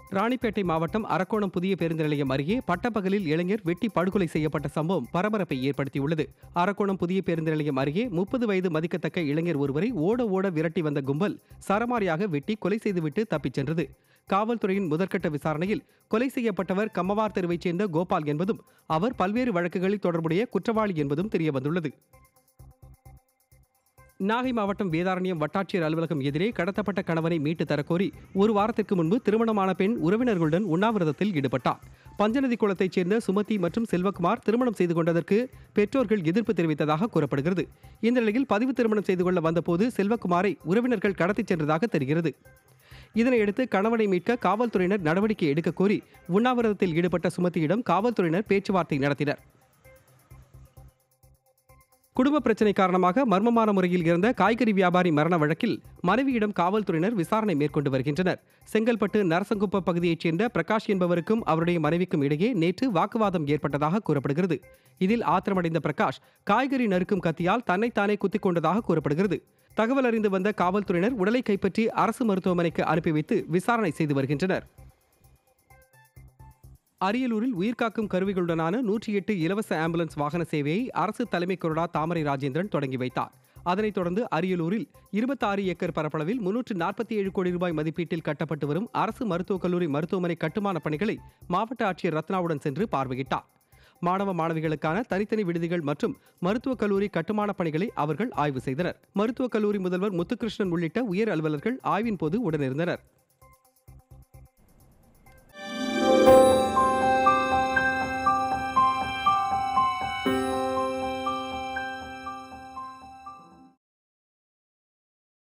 ராணிப்பேட்டை மாவட்டம் அரக்கோணம் புதிய பேருந்து நிலையம் அருகே பட்டப்பகலில் இளைஞர் வெட்டி படுகொலை செய்யப்பட்ட சம்பவம் பரபரப்பை ஏற்படுத்தியுள்ளது அரக்கோணம் புதிய பேருந்து நிலையம் அருகே முப்பது வயது மதிக்கத்தக்க இளைஞர் ஒருவரை ஓட ஓட விரட்டி வந்த கும்பல் சரமாரியாக வெட்டி கொலை செய்துவிட்டு தப்பிச் சென்றது காவல்துறையின் முதற்கட்ட விசாரணையில் கொலை செய்யப்பட்டவர் கம்மவார் தெருவைச் சேர்ந்த கோபால் என்பதும் அவர் பல்வேறு வழக்குகளில் தொடர்புடைய குற்றவாளி என்பதும் தெரியவந்துள்ளது நாகை மாவட்டம் வேதாரண்யம் வட்டாட்சியர் அலுவலகம் எதிரே கடத்தப்பட்ட கணவனை மீட்டு தரக்கோரி ஒரு வாரத்திற்கு முன்பு திருமணமான பெண் உறவினர்களுடன் உண்ணாவிரதத்தில் ஈடுபட்டார் பஞ்சநதி குளத்தைச் சேர்ந்த சுமதி மற்றும் செல்வகுமார் திருமணம் செய்து கொண்டதற்கு பெற்றோர்கள் எதிர்ப்பு தெரிவித்ததாக கூறப்படுகிறது இந்த நிலையில் பதிவு திருமணம் செய்து கொள்ள வந்தபோது செல்வகுமாரை உறவினர்கள் கடத்திச் சென்றதாக தெரிகிறது இதனையடுத்து கணவனை மீட்க காவல்துறையினர் நடவடிக்கை எடுக்க கோரி உண்ணாவிரதத்தில் ஈடுபட்ட சுமதியிடம் காவல்துறையினர் பேச்சுவார்த்தை நடத்தினர் குடும்ப பிரச்சனை காரணமாக மர்மமான முறையில் இறந்த காய்கறி வியாபாரி மரண வழக்கில் மனைவியிடம் காவல்துறையினர் விசாரணை மேற்கொண்டு வருகின்றனர் செங்கல்பட்டு நரசங்குப்ப பகுதியைச் சேர்ந்த பிரகாஷ் என்பவருக்கும் அவருடைய மனைவிக்கும் இடையே நேற்று வாக்குவாதம் ஏற்பட்டதாக கூறப்படுகிறது இதில் ஆத்திரமடைந்த பிரகாஷ் காய்கறி நறுக்கும் கத்தியால் தன்னைத்தானே குத்திக் கொண்டதாக கூறப்படுகிறது தகவல் அறிந்து வந்த காவல்துறையினர் உடலை கைப்பற்றி அரசு மருத்துவமனைக்கு அனுப்பி வைத்து விசாரணை செய்து வருகின்றனர் அரியலூரில் உயிர்காக்கும் கருவிகளுடனான நூற்றி எட்டு இலவச ஆம்புலன்ஸ் வாகன சேவையை அரசு தலைமை கொறடா தாமரை ராஜேந்திரன் தொடங்கி வைத்தார் அதனைத் தொடர்ந்து அரியலூரில் இருபத்தாறு ஏக்கர் பரப்பளவில் முன்னூற்று நாற்பத்தி ஏழு கோடி ரூபாய் மதிப்பீட்டில் கட்டப்பட்டு வரும் அரசு மருத்துவக் கல்லூரி மருத்துவமனை கட்டுமான பணிகளை மாவட்ட ஆட்சியர் ரத்னாவுடன் சென்று பார்வையிட்டார் மாணவ மாணவிகளுக்கான தனித்தனி விடுதிகள் மற்றும் மருத்துவக் கல்லூரி கட்டுமான பணிகளை அவர்கள் ஆய்வு செய்தனர் மருத்துவக் கல்லூரி முதல்வர் முத்துகிருஷ்ணன் உள்ளிட்ட உயர் அலுவலர்கள் ஆய்வின் போது உடனிருந்தனர்